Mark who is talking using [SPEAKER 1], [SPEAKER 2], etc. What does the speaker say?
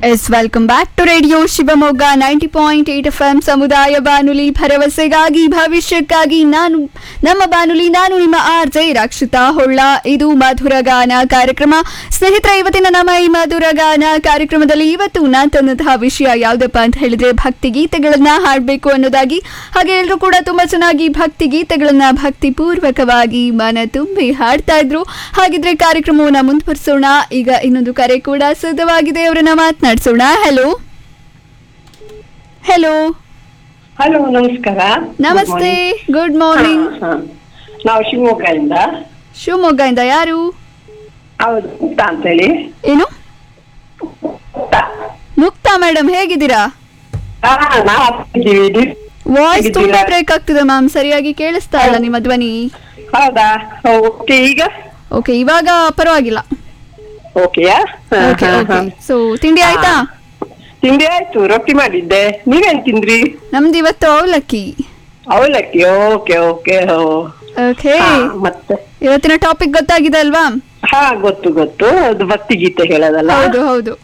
[SPEAKER 1] S welcome back to radio Shivamogga ninety point eight F M ಸಮುದಾಯ ಬಾನುಲಿ ಭರವಸೆಗಾಗಿ ಭವಿಷ್ಯಕ್ಕಾಗಿ ನಾನು ನಮ್ಮ ಬಾನುಲಿ ನಾನು ನಿಮ್ಮ ಆರ್ ಜೆ ರಕ್ಷಿತಾ ಹೊಳ್ಳ ಇದು ಮಧುರ ಗಾನ ಕಾರ್ಯಕ್ರಮ ಸ್ನೇಹಿತರೆ ಇವತ್ತಿನ ನಮ್ಮ ಈ ಮಧುರ ಗಾನ ಕಾರ್ಯಕ್ರಮದಲ್ಲಿ ಇವತ್ತು ನಾನು ತಂದಂತಹ ವಿಷಯ ಯಾವುದಪ್ಪ ಅಂತ ಹೇಳಿದ್ರೆ ಭಕ್ತಿ ಗೀತೆಗಳನ್ನ ಹಾಡಬೇಕು ಅನ್ನೋದಾಗಿ ಹಾಗೆ ಎಲ್ಲರೂ ಕೂಡ ತುಂಬಾ ಚೆನ್ನಾಗಿ ಭಕ್ತಿ ಗೀತೆಗಳನ್ನ ಭಕ್ತಿ ಪೂರ್ವಕವಾಗಿ ಮನ ತುಂಬಿ ಹಾಡ್ತಾ ಇದ್ರು ಹಾಗಿದ್ರೆ ಕಾರ್ಯಕ್ರಮವನ್ನ ಮುಂದುವರಿಸೋಣ ಈಗ ಇನ್ನೊಂದು ಕರೆ ಕೂಡ ಸಿದ್ಧವಾಗಿದೆ ಅವರನ್ನ ಮಾತನಾಡಿಸೋಣ ಹಲೋ ಹಲೋ
[SPEAKER 2] ಹಲೋ ನಮಸ್ಕಾರ
[SPEAKER 1] ನಮಸ್ತೆ ಗುಡ್ ಮಾರ್ನಿಂಗ್
[SPEAKER 2] ಹಾ, ಹಾ. ನಾವು ಶಿವಮೊಗ್ಗದಿಂದ
[SPEAKER 1] ಶಿವಮೊಗ್ಗದಿಂದ ಯಾರು
[SPEAKER 2] ಹೌದು ಮುಕ್ತ ಅಂತೇಳಿ
[SPEAKER 1] ಏನು
[SPEAKER 2] ಮುಕ್ತ.
[SPEAKER 1] ಮುಕ್ತಾ ಮೇಡಮ್ ಹೇಗಿದ್ದೀರಾ
[SPEAKER 2] ಹಾ, ನಾವು ಹಾಕಿದ್ದೀವಿ. ನೀವು
[SPEAKER 1] ವಾಯ್ಸ್ ತುಂಬಾ
[SPEAKER 2] ಹೇಗಿದ್ದೀರಾ?
[SPEAKER 1] ಬ್ರೇಕ್ ಆಗ್ತಿದೆ ಮ್ಯಾಮ್ ಸರಿಯಾಗಿ ಕೇಳಿಸ್ತಾ ಇಲ್ಲ ನಿಮ್ಮ ಧ್ವನಿ
[SPEAKER 2] ಹೌದಾ ಓಕೆ ಈಗ
[SPEAKER 1] ಓಕೆ ಇವಾಗ ಪರವಾಗಿಲ್ಲ
[SPEAKER 2] ಓಕೆಯಾ ಹಾ,
[SPEAKER 1] ಓಕೆ
[SPEAKER 2] ಹಾ,
[SPEAKER 1] ಓಕೆ
[SPEAKER 2] ಹಾ.
[SPEAKER 1] ಸೊ ತಿಂಡಿ ಆಯ್ತಾ
[SPEAKER 2] ತಿಂಡಿ ಆಯ್ತು ರೊಟ್ಟಿ ಮಾಡಿದ್ದೆ ನೀವೇನ್ ತಿಂದ್ರಿ
[SPEAKER 1] ನಮ್ದು ಇವತ್ತು ಅವಲಕ್ಕಿ
[SPEAKER 2] ಅವಲಕ್ಕಿ ಓಕೆ ಓಕೆ ಓ.
[SPEAKER 1] ಓಕೆ
[SPEAKER 2] ಹಾ, ಮತ್ತೆ
[SPEAKER 1] ಇವತ್ತಿನ ಟಾಪಿಕ್ ಗೊತ್ತಾಗಿದೆ ಅಲ್ವಾ
[SPEAKER 2] ಹಾ ಗೊತ್ತು ಗೊತ್ತು ಅದು ಭಕ್ತಿ ಗೀತೆ ಹೇಳೋದಲ್ಲ
[SPEAKER 1] ಹೌದು ಹೌದು